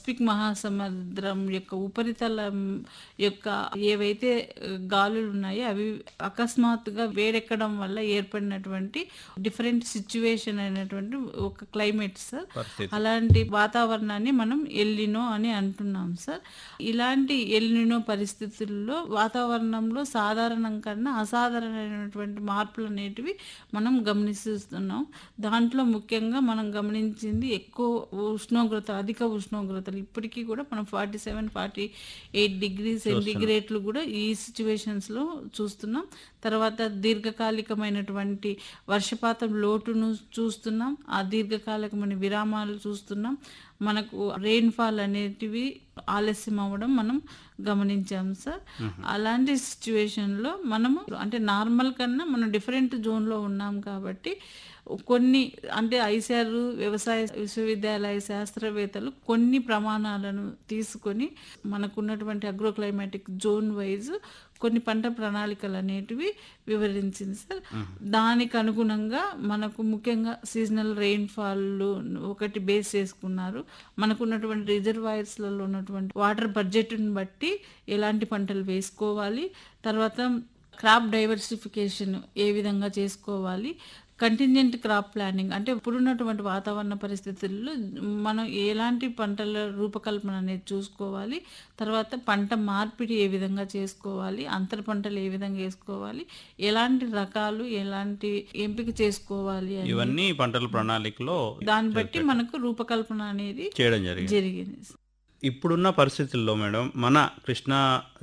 Pacific మహాసముద్రం యొక్క ఉపరితలం యొక్క ఏవైతే ఆ, గాలులు ఉన్నాయో అవి అకస్మాత్తుగా వేడెక్కడం వల్ల ఏర్పడినటువంటి డిఫరెంట్ సిచ్యువేషన్ అయినటువంటి ఒక క్లైమేట్ సార్ పరిస్థితి. అలాంటి వాతావరణాన్ని మనం ఎల్లినో అని అంటున్నాం సార్ ఇలాంటి ఎల్లినో పరిస్థితుల్లో వాతావరణంలో సాధారణం కన్నా అసాధారణమైనటువంటి మార్పులు అనేటివి మనం గమనిస్తున్నాం దాంట్లో ముఖ్యంగా మనం గమనించింది ఎక్కువ ఉష్ణోగ్రత అధిక ఉష్ణోగ్రతలు ఇప్పటికీ కూడా మనం forty seven forty eight degree సెంటిగ్రేడ్లు కూడా ఈ సిచ్యువేషన్స్ లో చూస్తున్నాం తర్వాత దీర్ఘకాలికమైనటువంటి వర్షపాతం లోటును చూస్తున్నాం ఆ దీర్ఘకాలికమైన విరామాలు చూస్తున్నాం మనకు రెయిన్ ఫాల్ అనేటివి ఆలస్యం అవ్వడం మనం గమనించాం సార్ అలాంటి సిచ్యువేషన్లో మనము అంటే నార్మల్ కన్నా మనం డిఫరెంట్ జోన్లో ఉన్నాం కాబట్టి కొన్ని అంటే ఐసిఆర్ వ్యవసాయ విశ్వవిద్యాలయ శాస్త్రవేత్తలు కొన్ని ప్రమాణాలను తీసుకొని మనకున్నటువంటి అగ్రోక్లైమాటిక్ జోన్ వైజ్ కొన్ని పంట ప్రణాళికలు అనేటివి వివరించింది సార్ దానికి అనుగుణంగా మనకు ముఖ్యంగా సీజనల్ రెయిన్ ఫాల్ ఒకటి బేస్ చేసుకున్నారు మనకున్నటువంటి రిజర్వాయర్స్లలో ఉన్నటువంటి వాటర్ బడ్జెట్ని బట్టి ఎలాంటి పంటలు వేసుకోవాలి తర్వాత క్రాప్ డైవర్సిఫికేషన్ ఏ విధంగా చేసుకోవాలి కంటింజెంట్ క్రాప్ ప్లానింగ్ అంటే ఇప్పుడున్నటువంటి వాతావరణ పరిస్థితుల్లో మనం ఎలాంటి పంటల రూపకల్పన అనేది చూసుకోవాలి తర్వాత పంట మార్పిడి ఏ విధంగా చేసుకోవాలి అంతర పంటలు ఏ విధంగా వేసుకోవాలి ఎలాంటి రకాలు ఎలాంటి ఎంపిక చేసుకోవాలి అని ఇవన్నీ పంటల ప్రణాళికలో దాన్ని బట్టి మనకు రూపకల్పన అనేది చేయడం జరిగింది జరిగింది ఇప్పుడున్న పరిస్థితుల్లో మేడం మన కృష్ణా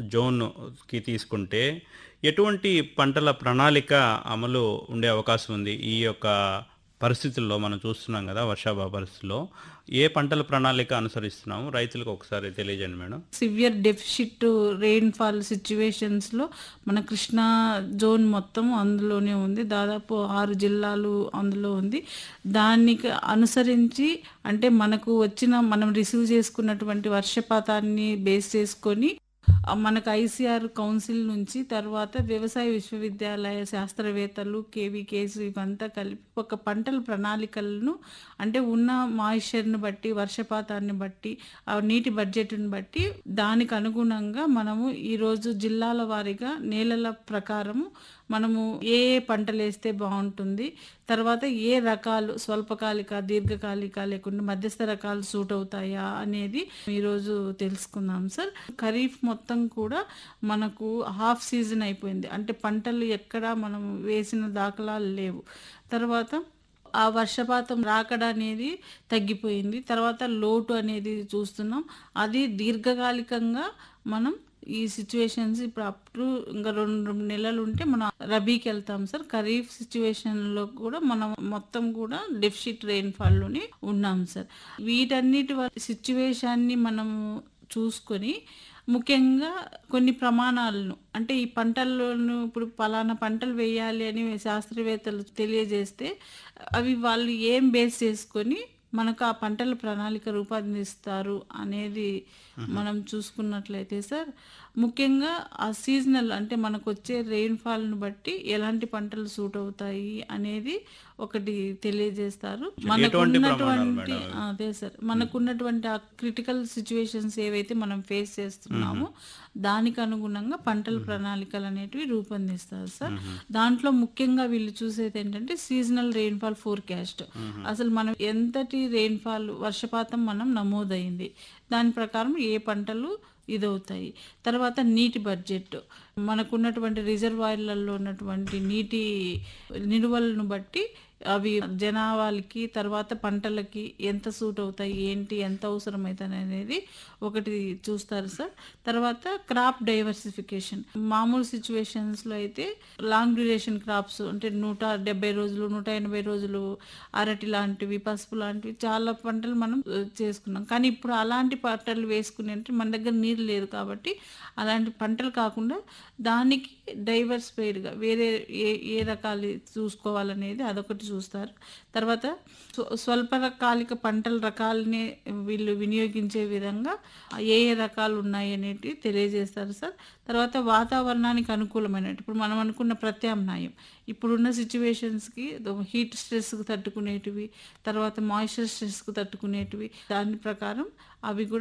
జోన్కి తీసుకుంటే ఎటువంటి పంటల ప్రణాళిక అమలు ఉండే అవకాశం ఉంది ఈ యొక్క పరిస్థితుల్లో మనం చూస్తున్నాం కదా వర్షాభావ పరిస్థితుల్లో ఏ పంటల ప్రణాళిక అనుసరిస్తున్నాము రైతులకు ఒకసారి తెలియజేయండి madam severe deficit rainfall situations లో మన కృష్ణా జోన్ మొత్తం అందులోనే ఉంది దాదాపు ఆరు జిల్లాలు అందులో ఉంది దానికి అనుసరించి అంటే మనకు వచ్చిన మనం రిసీవ్ చేసుకున్నటువంటి వర్షపాతాన్ని బేస్ చేసుకొని ఆ మనకు ఐసిఆర్ కౌన్సిల్ నుంచి తర్వాత వ్యవసాయ విశ్వవిద్యాలయ శాస్త్రవేత్తలు కేవీకేస్ ఇవంతా కలిపి ఒక పంటల ప్రణాళికలను అంటే ఉన్న మాయిశ్చర్ని బట్టి వర్షపాతాన్ని బట్టి ఆ నీటి బడ్జెట్ని బట్టి దానికి అనుగుణంగా మనము ఈరోజు జిల్లాల వారీగా నేలల ప్రకారము మనము ఏ ఏ పంటలు వేస్తే బాగుంటుంది తర్వాత ఏ రకాలు స్వల్పకాలిక దీర్ఘకాలిక లేకుండా మధ్యస్థ రకాలు సూట్ అవుతాయా అనేది ఈరోజు తెలుసుకుందాం సార్ ఖరీఫ్ మొత్తం కూడా మనకు హాఫ్ సీజన్ అయిపోయింది అంటే పంటలు ఎక్కడ మనం వేసిన దాఖలాలు లేవు తర్వాత ఆ వర్షపాతం రాకడ అనేది తగ్గిపోయింది తర్వాత లోటు అనేది చూస్తున్నాం అది దీర్ఘకాలికంగా మనం ఈ సిచ్యువేషన్స్ ఇప్పుడు అప్ టు ఇంకా రెండు నెలలు ఉంటే మనం రబీకి వెళ్తాం సార్ ఖరీఫ్ సిచ్యువేషన్ లో కూడా మనం మొత్తం కూడా డెఫిషిట్ రెయిన్ ఫాల్ లోనే ఉన్నాం సార్ వీటన్నిటి సిచ్యువేషన్ ని మనం చూసుకొని ముఖ్యంగా కొన్ని ప్రమాణాలను అంటే ఈ పంటలను ఇప్పుడు పలానా పంటలు వేయాలి అని శాస్త్రవేత్తలు తెలియజేస్తే అవి వాళ్ళు ఏం బేస్ చేసుకొని మనకు ఆ పంటల ప్రణాళిక రూపొందిస్తారు అనేది మనం చూసుకున్నట్లయితే సార్ ముఖ్యంగా ఆ సీజనల్ అంటే మనకు వచ్చే రెయిన్ ఫాల్ను బట్టి ఎలాంటి పంటలు సూట్ అవుతాయి అనేది ఒకటి తెలియజేస్తారు మనకు ఎటువంటి ప్రమాణాలు ఉన్నటువంటి మేడం? అదే సార్ మనకున్నటువంటి ఆ క్రిటికల్ సిచ్యువేషన్స్ ఏవైతే మనం ఫేస్ చేస్తున్నామో దానికి అనుగుణంగా పంటల ప్రణాళికలు అనేటివి రూపొందిస్తారు సార్ దాంట్లో ముఖ్యంగా వీళ్ళు చూసేది ఏంటంటే సీజనల్ రెయిన్ఫాల్ ఫోర్కాస్ట్ అసలు మనం ఎంతటి రెయిన్ఫాల్ వర్షపాతం మనం నమోదైంది దాని ప్రకారం ఏ పంటలు ఇదవుతాయి తర్వాత నీటి బడ్జెట్ మనకున్నటువంటి రిజర్వాయర్లలో ఉన్నటువంటి నీటి నిల్వలను బట్టి అవి జనాభాలకి తర్వాత పంటలకి ఎంత సూట్ అవుతాయి ఏంటి ఎంత అవసరం అవుతాయి అనేది ఒకటి చూస్తారు సార్ తర్వాత క్రాప్ డైవర్సిఫికేషన్ మామూలు సిచ్యువేషన్స్ లో అయితే లాంగ్ డ్యూరేషన్ క్రాప్స్ అంటే నూట డెబ్బై రోజులు నూట ఎనభై రోజులు అరటి లాంటివి పసుపు లాంటివి చాలా పంటలు మనం ఆ, చేసుకున్నాం కానీ ఇప్పుడు అలాంటి పంటలు వేసుకునే అంటే మన దగ్గర నీరు లేదు కాబట్టి అలాంటి పంటలు కాకుండా దానికి డైవర్సిఫైడ్గా వేరే ఏ ఏ రకాలు చూసుకోవాలనేది అదొకటి చూస్తారు తర్వాత స్వ- స్వల్పకాలిక పంటల రకాలని వీళ్ళు వినియోగించే విధంగా ఏ ఏ రకాలు ఉన్నాయి అనేటివి తెలియజేస్తారు సార్ తర్వాత వాతావరణానికి అనుకూలమైనట్టు ఇప్పుడు మనం అనుకున్న ప్రత్యామ్నాయం ఇప్పుడున్న సిచ్యువేషన్స్కి హీట్ స్ట్రెస్కి తట్టుకునేటివి తర్వాత మాయిశ్చర్ స్ట్రెస్కి తట్టుకునేటివి దాని ప్రకారం అవి కూడా